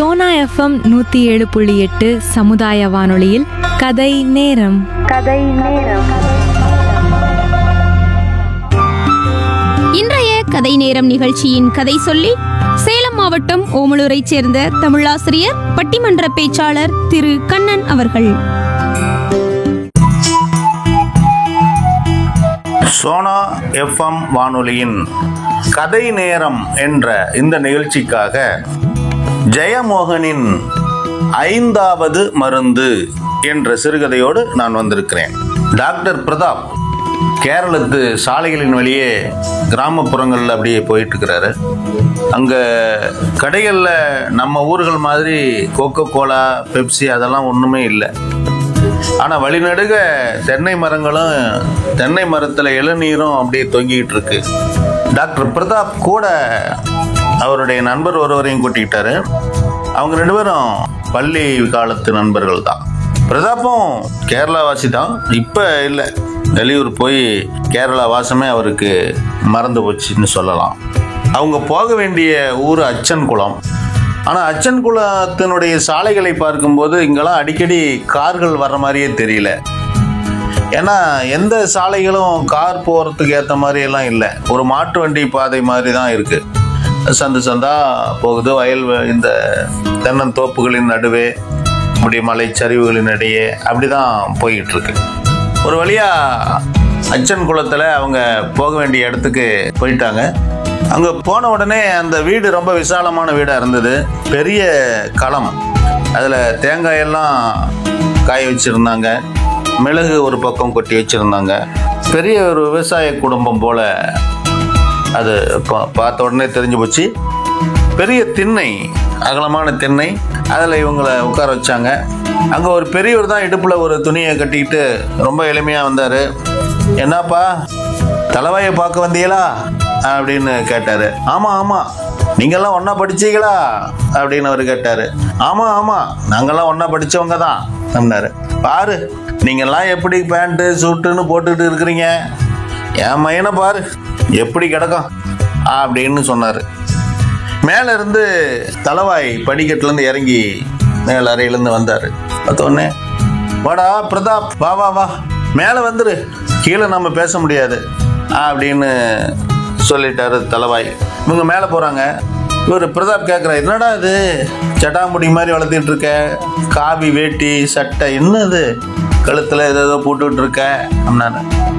Sona FM நூற்றி ஏழு புள்ளி எட்டு சமுதாய வானொலியில் கதை நேரம் இன்றைய கதை நேரம் நிகழ்ச்சியின் கதை சொல்லி சேலம் மாவட்டம் ஓமலூரைச் சேர்ந்த தமிழாசிரியர் பட்டிமன்ற பேச்சாளர் திரு கண்ணன் அவர்கள் சோனா எஃப்எம் வானொலியின் கதை நேரம் என்ற இந்த நிகழ்ச்சிக்காக ஜெயமோகனின் ஐந்தாவது மருந்து என்ற சிறுகதையோடு நான் வந்திருக்கிறேன் டாக்டர் பிரதாப் கேரளத்து சாலைகளின் வழியே கிராமப்புறங்களில் அப்படியே போயிட்டு இருக்கிறாரு அங்கே கடைகளில் நம்ம ஊர்கள் மாதிரி கோகோ கோலா பெப்சி அதெல்லாம் ஒன்றுமே இல்லை ஆனால் வழிநடுக தென்னை மரங்களும் தென்னை மரத்தில் இளநீரும் அப்படியே தொங்கிக்கிட்டு இருக்கு டாக்டர் பிரதாப் கூட அவருடைய நண்பர் ஒருவரையும் கூட்டிக்கிட்டாரு அவங்க ரெண்டு பேரும் பள்ளி காலத்து நண்பர்கள் தான் பிரதாப்பும் கேரளா வாசி தான் இப்போ இல்லை வெளியூர் போய் கேரளா வாசமே அவருக்கு மறந்து போச்சுன்னு சொல்லலாம் அவங்க போக வேண்டிய ஊர் அச்சன் குளம் ஆனால் அச்சன் குளத்தினுடைய சாலைகளை பார்க்கும்போது இங்கெல்லாம் அடிக்கடி கார்கள் வர்ற மாதிரியே தெரியல ஏன்னா எந்த சாலைகளும் கார் போகிறதுக்கு ஏற்ற மாதிரி எல்லாம் இல்லை ஒரு மாட்டு வண்டி பாதை மாதிரி தான் இருக்கு சந்து சந்தா போகுது வயல் வ- இந்த தென்னந்தோப்புகளின் நடுவே இப்படி மலைச்சரிவுகளின் இடையே அப்படி தான் போய்கிட்டு இருக்கு ஒரு வழியா அச்சன் குளத்தில் அவங்க போக வேண்டிய இடத்துக்கு போயிட்டாங்க அங்கே போன உடனே அந்த வீடு ரொம்ப விசாலமான வீடாக இருந்தது பெரிய களம் அதில் தேங்காயெல்லாம் காய வச்சுருந்தாங்க மிளகு ஒரு பக்கம் கொட்டி வச்சுருந்தாங்க பெரிய ஒரு விவசாய குடும்பம் போல் அது பா- பார்த்த உடனே தெரிஞ்சு போச்சு பெரிய திண்ணை அகலமான திண்ணை அதில் இவங்களை உட்கார வச்சாங்க அங்கே ஒரு பெரியவர் தான் இடுப்பில் ஒரு துணியை கட்டிக்கிட்டு ரொம்ப எளிமையாக வந்தார் என்னப்பா தலைவாயை பார்க்க வந்தீங்களா அப்படின்னு கேட்டார் ஆமாம் ஆமாம் நீங்கள்லாம் ஒன்றா படிச்சீங்களா அப்படின்னு அவர் கேட்டார் ஆமாம் ஆமாம் நாங்கள்லாம் ஒன்றா படித்தவங்க தான் அப்படின்னாரு பாரு நீங்கள்லாம் எப்படி பேண்ட்டு சூட்டுன்னு போட்டுக்கிட்டு இருக்கிறீங்க என் மையனை பாரு எப்படி கிடக்கும் அப்படின்னு சொன்னார் மேல இருந்து தலவாய் படிக்கட்டுலேருந்து இறங்கி மேல் அறையிலேருந்து வந்தார் பார்த்தோன்னே வாடா பிரதாப் வா வா வா மேலே வந்துரு கீழே நம்ம பேச முடியாது அப்படின்னு சொல்லிட்டாரு தலவாய் இவங்க மேலே போகிறாங்க இவர் பிரதாப் கேட்குறாரு என்னடா இது ஜட்டாமுடி மாதிரி வளர்த்திட்டு இருக்க காவி வேட்டி சட்டை என்னது கழுத்தில் ஏதோ ஏதோ போட்டுக்கிட்டு இருக்க அப்படின்னாரு